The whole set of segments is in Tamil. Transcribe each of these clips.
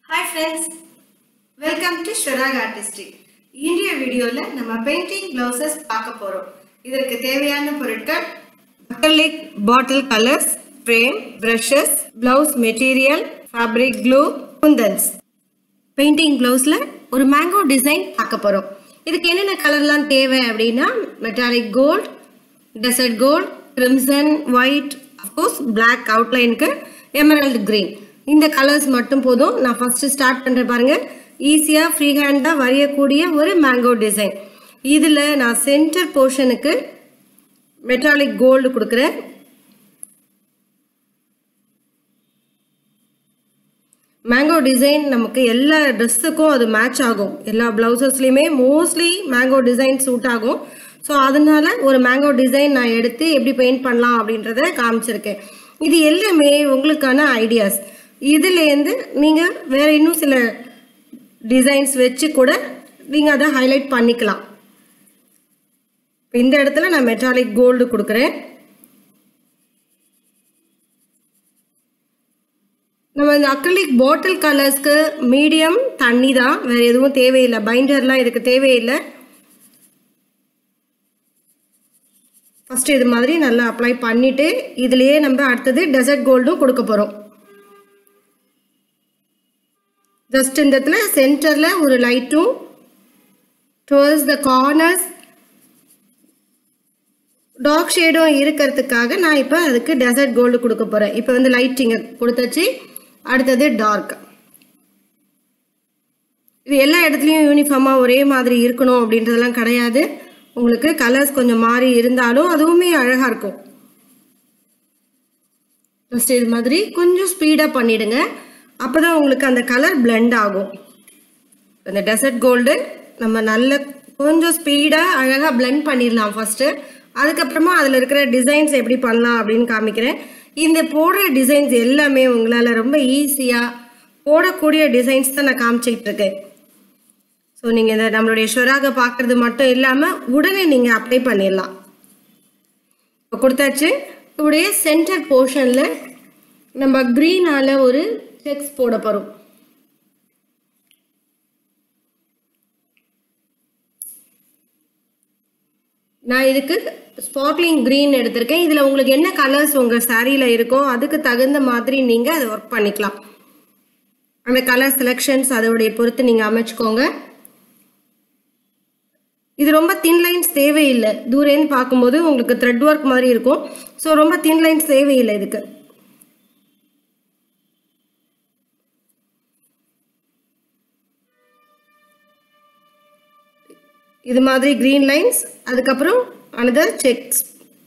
hi friends welcome to Swarag artistic இன்றைய வீடியோவில் நம்ம பெயிண்டிங் ப்ளவுசஸ் பார்க்க போகிறோம் இதற்கு தேவையான பொருட்கள் acrylic bottle colours frame brushes blouse material fabric glue kundans painting ப்ளவுஸில் ஒரு மேங்கோ டிசைன் பார்க்க போகிறோம் இதுக்கு என்னென்ன கலர்லாம் தேவை அப்படின்னா metallic gold desert gold crimson white of course black அவுட்லைனுக்கு எமரல்டு கிரீன் இந்த கலர்ஸ் மட்டும் போதும் நான் ஃபஸ்ட்டு ஸ்டார்ட் பண்ணுறேன் பாருங்கள் ஈஸியாக ஃப்ரீ ஹேண்டாக வரையக்கூடிய ஒரு மேங்கோ டிசைன் இதில் நான் சென்டர் போர்ஷனுக்கு மெட்டாலிக் கோல்டு கொடுக்குறேன் மேங்கோ டிசைன் நமக்கு எல்லா ட்ரெஸ்ஸுக்கும் அது மேட்ச் ஆகும் எல்லா ப்ளவுசஸ்லையுமே மோஸ்ட்லி மேங்கோ டிசைன் சூட் ஆகும் ஸோ அதனால ஒரு மேங்கோ டிசைன் நான் எடுத்து எப்படி பெயிண்ட் பண்ணலாம் அப்படின்றத காமிச்சிருக்கேன் இது எல்லாமே உங்களுக்கான ஐடியாஸ் இதுலேருந்து நீங்கள் வேற இன்னும் சில டிசைன்ஸ் வச்சு கூட நீங்கள் அதை ஹைலைட் பண்ணிக்கலாம் இந்த இடத்துல நான் மெட்டாலிக் கோல்டு கொடுக்குறேன் நம்ம இந்த அக்ரலிக் பாட்டில் கலர்ஸ்க்கு மீடியம் தண்ணி தான் வேறு எதுவும் தேவையில்லை பைண்டர்லாம் இதுக்கு தேவையில்லை ஃபஸ்ட்டு இது மாதிரி நல்லா அப்ளை பண்ணிவிட்டு இதுலேயே நம்ம அடுத்தது டெசர்ட் கோல்டும் கொடுக்க போகிறோம் ஜஸ்ட் இந்த இடத்துல சென்டரில் ஒரு லைட்டும் டுவர்ஸ் த கார்னர்ஸ் டார்க் ஷேடும் இருக்கிறதுக்காக நான் இப்போ அதுக்கு டெசர்ட் கோல்டு கொடுக்க போகிறேன் இப்போ வந்து லைட்டிங்க கொடுத்தாச்சு அடுத்தது டார்க் இது எல்லா இடத்துலையும் யூனிஃபார்மாக ஒரே மாதிரி இருக்கணும் அப்படின்றதெல்லாம் கிடையாது உங்களுக்கு கலர்ஸ் கொஞ்சம் மாறி இருந்தாலும் அதுவுமே அழகாக இருக்கும் ஜஸ்ட் இது மாதிரி கொஞ்சம் ஸ்பீடாக பண்ணிடுங்க அப்போ தான் உங்களுக்கு அந்த கலர் பிளெண்ட் ஆகும் இந்த டெசர்ட் கோல்டு நம்ம நல்ல கொஞ்சம் ஸ்பீடாக அழகாக பிளெண்ட் பண்ணிடலாம் ஃபஸ்ட்டு அதுக்கப்புறமா அதில் இருக்கிற டிசைன்ஸ் எப்படி பண்ணலாம் அப்படின்னு காமிக்கிறேன் இந்த போடுற டிசைன்ஸ் எல்லாமே உங்களால் ரொம்ப ஈஸியாக போடக்கூடிய டிசைன்ஸ் தான் நான் காமிச்சிக்கிட்டு இருக்கேன் ஸோ நீங்கள் இந்த நம்மளுடைய ஷொராக பார்க்குறது மட்டும் இல்லாமல் உடனே நீங்கள் அப்ளை பண்ணிடலாம் இப்போ கொடுத்தாச்சு இப்படியே சென்டர் போர்ஷனில் நம்ம க்ரீனால் ஒரு செக்ஸ் போட போகிறோம் நான் இதுக்கு ஸ்பார்க்லிங் க்ரீன் எடுத்திருக்கேன் இதில் உங்களுக்கு என்ன கலர்ஸ் உங்கள் சாரியில் இருக்கோ அதுக்கு தகுந்த மாதிரி நீங்கள் அதை ஒர்க் பண்ணிக்கலாம் அந்த கலர் செலெக்ஷன்ஸ் அதோடைய பொறுத்து நீங்கள் அமைச்சுக்கோங்க இது ரொம்ப தின் லைன்ஸ் தேவையில்லை தூரேன்னு பார்க்கும்போது உங்களுக்கு த்ரெட் ஒர்க் மாதிரி இருக்கும் ஸோ ரொம்ப தின் லைன்ஸ் தேவையில்லை இதுக்கு இது மாதிரி க்ரீன் லைன்ஸ் அதுக்கப்புறம் அனதர் செக்ஸ்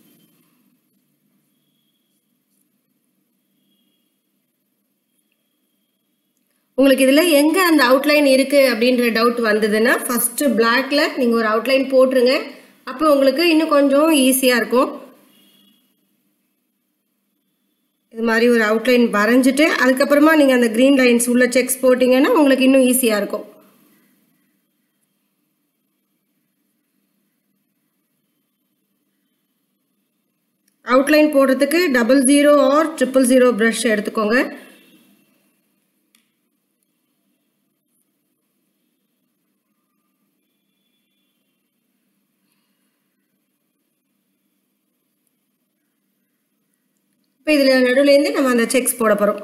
உங்களுக்கு இதில் எங்கே அந்த அவுட்லைன் இருக்குது அப்படின்ற டவுட் வந்ததுன்னா ஃபஸ்ட்டு பிளாக்ல நீங்கள் ஒரு அவுட்லைன் போட்டுருங்க அப்போ உங்களுக்கு இன்னும் கொஞ்சம் ஈஸியாக இருக்கும் இது மாதிரி ஒரு அவுட்லைன் வரைஞ்சிட்டு அதுக்கப்புறமா நீங்கள் அந்த க்ரீன் லைன்ஸ் உள்ள செக்ஸ் போட்டிங்கன்னா உங்களுக்கு இன்னும் ஈஸியாக இருக்கும் அவுட்லைன் போடுறதுக்கு double zero or triple zero brush எடுத்துக்கோங்க இப்போ இதில் நடுவுலேருந்து நம்ம அந்த செக்ஸ் போட போகிறோம்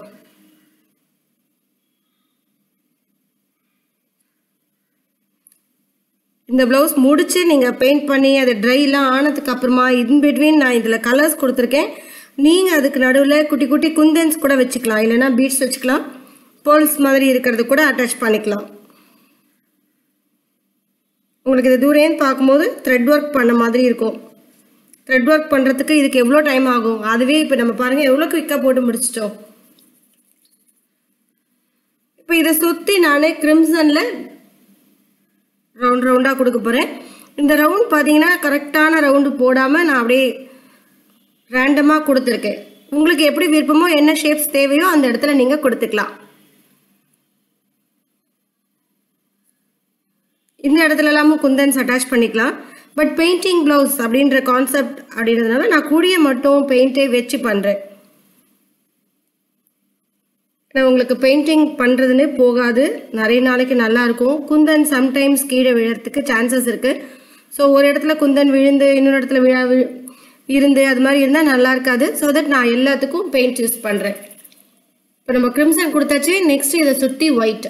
இந்த ப்ளவுஸ் முடித்து நீங்கள் பெயிண்ட் பண்ணி அது ட்ரைலாம் ஆனதுக்கு அப்புறமா இன் பிட்வீன் நான் இதில் கலர்ஸ் கொடுத்துருக்கேன் நீங்கள் அதுக்கு நடுவில் குட்டி குட்டி குந்தன்ஸ் கூட வச்சுக்கலாம் இல்லைனா பீட்ஸ் வச்சுக்கலாம் பேர்ல்ஸ் மாதிரி இருக்கிறது கூட அட்டாச் பண்ணிக்கலாம் உங்களுக்கு இது தூரேன்னு பார்க்கும்போது த்ரெட் ஒர்க் பண்ண மாதிரி இருக்கும் த்ரெட் ஒர்க் பண்ணுறதுக்கு இதுக்கு எவ்வளோ டைம் ஆகும் அதுவே இப்போ நம்ம பாருங்கள் எவ்வளோ குயிக்காக போட்டு முடிச்சிட்டோம் இப்போ இதை சுற்றி நான் கிரிம்சனில் ரவுண்ட் ரவுண்டாக கொடுக்க போகிறேன் இந்த ரவுண்ட் பார்த்தீங்கன்னா கரெக்டான ரவுண்டு போடாமல் நான் அப்படியே ரேண்டமாக கொடுத்துருக்கேன் உங்களுக்கு எப்படி விருப்பமோ என்ன ஷேப்ஸ் தேவையோ அந்த இடத்துல நீங்கள் கொடுத்துக்கலாம் இந்த இடத்துல எல்லாமும் குந்தன்ஸ் அட்டாச் பண்ணிக்கலாம் பட் பெயிண்டிங் ப்ளவுஸ் அப்படின்ற கான்செப்ட் அப்படின்றதுனால நான் கூடிய மட்டும் பெயிண்டே வச்சு பண்ணுறேன் நான் உங்களுக்கு பெயிண்டிங் பண்ணுறதுன்னு போகாது நிறைய நாளைக்கு நல்லா இருக்கும் குந்தன் சம்டைம்ஸ் கீழே விழறதுக்கு சான்சஸ் இருக்குது ஸோ ஒரு இடத்துல குந்தன் விழுந்து இன்னொரு இடத்துல விழா வி- இருந்து அது மாதிரி இருந்தால் நல்லா இருக்காது ஸோ தட் நான் எல்லாத்துக்கும் பெயிண்ட் யூஸ் பண்ணுறேன் இப்போ நம்ம கிரிம்சன் கொடுத்தாச்சு நெக்ஸ்ட் இதை சுற்றி ஒயிட்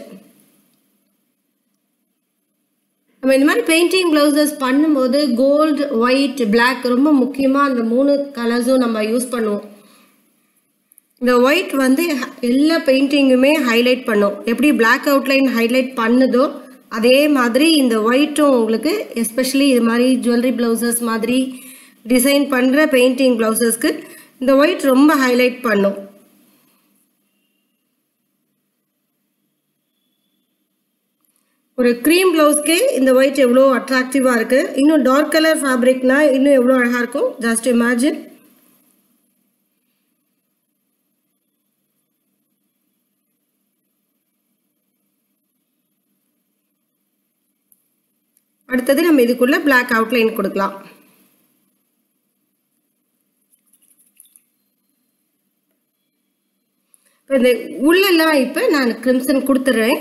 நம்ம இந்த மாதிரி பெயிண்டிங் ப்ளவுசஸ் பண்ணும்போது கோல்டு ஒயிட் Black ரொம்ப முக்கியமாக அந்த மூணு கலர்ஸும் நம்ம யூஸ் பண்ணுவோம் இந்த ஒயிட் வந்து ஹ- எல்லா பெயிண்டிங்குமே ஹைலைட் பண்ணும் எப்படி Black அவுட்லைன் ஹைலைட் பண்ணுதோ அதே மாதிரி இந்த ஒயிட்டும் உங்களுக்கு எஸ்பெஷலி இது மாதிரி ஜுவல்லரி ப்ளவுசஸ் மாதிரி டிசைன் பண்ணுற பெயிண்டிங் ப்ளவுசஸ்க்கு இந்த ஒயிட் ரொம்ப ஹைலைட் பண்ணும் ஒரு க்ரீம் ப்ளவுஸ்க்கு இந்த ஒயிட் எவ்வளோ அட்ராக்டிவாக இருக்குது இன்னும் டார்க் கலர் ஃபேப்ரிக்னா இன்னும் எவ்வளோ அழகாக இருக்கும் ஜஸ்ட் இமேஜின் அடுத்தது நம்ம இதுக்குள்ள Black அவுட்லைன் கொடுக்கலாம் இப்போ இந்த உள்ளெல்லாம் இப்போ நான் கிரிம்சன் கொடுத்துட்றேன்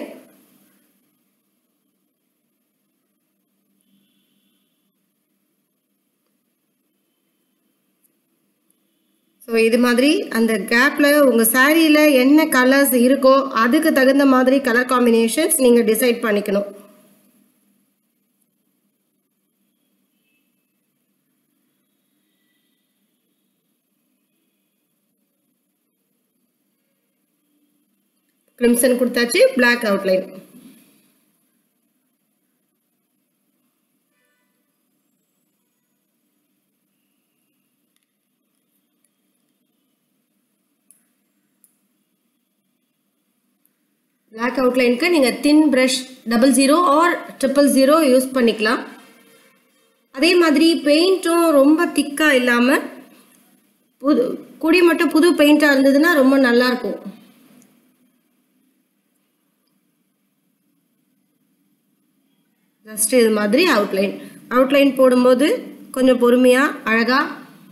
ஸோ இது மாதிரி அந்த கேப்பில் உங்கள் சாரியில் என்ன கலர்ஸ் இருக்கோ அதுக்கு தகுந்த மாதிரி கலர் காம்பினேஷன்ஸ் நீங்கள் டிசைட் பண்ணிக்கணும் கிரிம்சன் கொடுத்தாச்சு Black அவுட்லைன் Black அவுட்லைனுக்கு நீங்கள் thin brush double zero or triple zero use பண்ணிக்கலாம் அதே மாதிரி பெயிண்ட்டும் ரொம்ப திக்காக இல்லாமல் புது குடி மட்டும் புது பெயிண்டாக இருந்ததுன்னா ரொம்ப நல்லாயிருக்கும் ஜஸ்ட் இது மாதிரி அவுட்லைன் அவுட்லைன் போடும்போது கொஞ்சம் பொறுமையாக அழகாக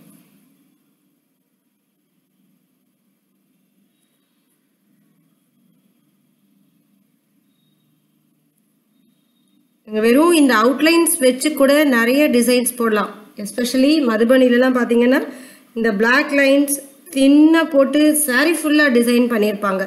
நீங்கள் வெறும் இந்த அவுட்லைன்ஸ் வச்சு கூட நிறைய டிசைன்ஸ் போடலாம் எஸ்பெஷலி மதுபனிலலாம் பார்த்தீங்கன்னா இந்த Black லைன்ஸ் தின்னாக போட்டு saree ஃபுல்லாக டிசைன் பண்ணியிருப்பாங்க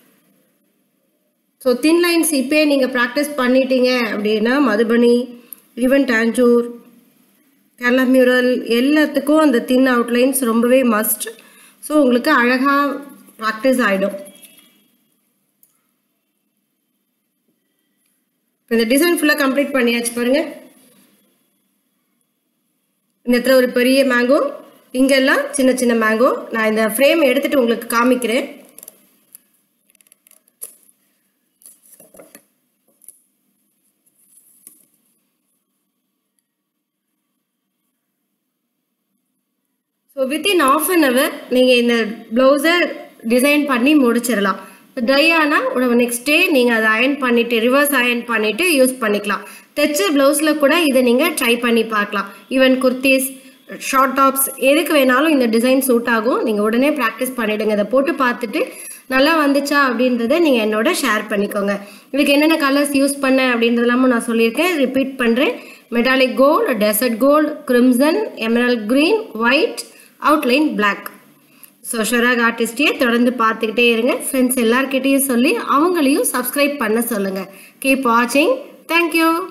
ஸோ தின் லைன்ஸ் இப்போயே நீங்கள் ப்ராக்டிஸ் பண்ணிட்டீங்க அப்படின்னா மதுபனி ஈவன் டாஞ்சூர் கேரளா மியூரல் எல்லாத்துக்கும் அந்த தின் அவுட்லைன்ஸ் ரொம்பவே மஸ்ட் ஸோ உங்களுக்கு அழகாக ப்ராக்டிஸ் ஆகிடும் இப்போ இந்த டிசைன் ஃபுல்லாக கம்ப்ளீட் பண்ணியாச்சு பாருங்க இந்த இடத்துல ஒரு பெரிய மேங்கோ இங்கெல்லாம் சின்ன சின்ன மேங்கோ நான் இந்த ஃப்ரேம் எடுத்துட்டு உங்களுக்கு காமிக்கிறேன் so within of an hour நீங்கள் இந்த ப்ளவுஸை டிசைன் பண்ணி முடிச்சிடலாம் ட்ரை ஆனால் உடனே நெக்ஸ்ட் டே நீங்கள் அதை அயன் பண்ணிவிட்டு ரிவர்ஸ் அயன் பண்ணிவிட்டு யூஸ் பண்ணிக்கலாம் தைச்ச ப்ளவுஸில் கூட இதை நீங்கள் ட்ரை பண்ணி பார்க்கலாம் ஈவன் குர்த்திஸ் ஷார்ட் டாப்ஸ் எதுக்கு வேணாலும் இந்த டிசைன் சூட் ஆகும் நீங்கள் உடனே ப்ராக்டிஸ் பண்ணிவிடுங்க இதை போட்டு பார்த்துட்டு நல்லா வந்துச்சா அப்படின்றத நீங்கள் என்னோட ஷேர் பண்ணிக்கோங்க இதுக்கு என்னென்ன கலர்ஸ் யூஸ் பண்ணேன் அப்படின்றதெல்லாமும் நான் சொல்லியிருக்கேன் ரிப்பீட் பண்ணுறேன் metallic gold desert gold crimson emerald green white outline black so Swarag ஆர்டிஸ்டையே தொடர்ந்து பார்த்துக்கிட்டே இருங்க ஃப்ரெண்ட்ஸ் எல்லார்கிட்டேயும் சொல்லி அவங்களையும் சப்ஸ்கிரைப் பண்ண சொல்லுங்கள் கீப் வாட்சிங் தேங்க்யூ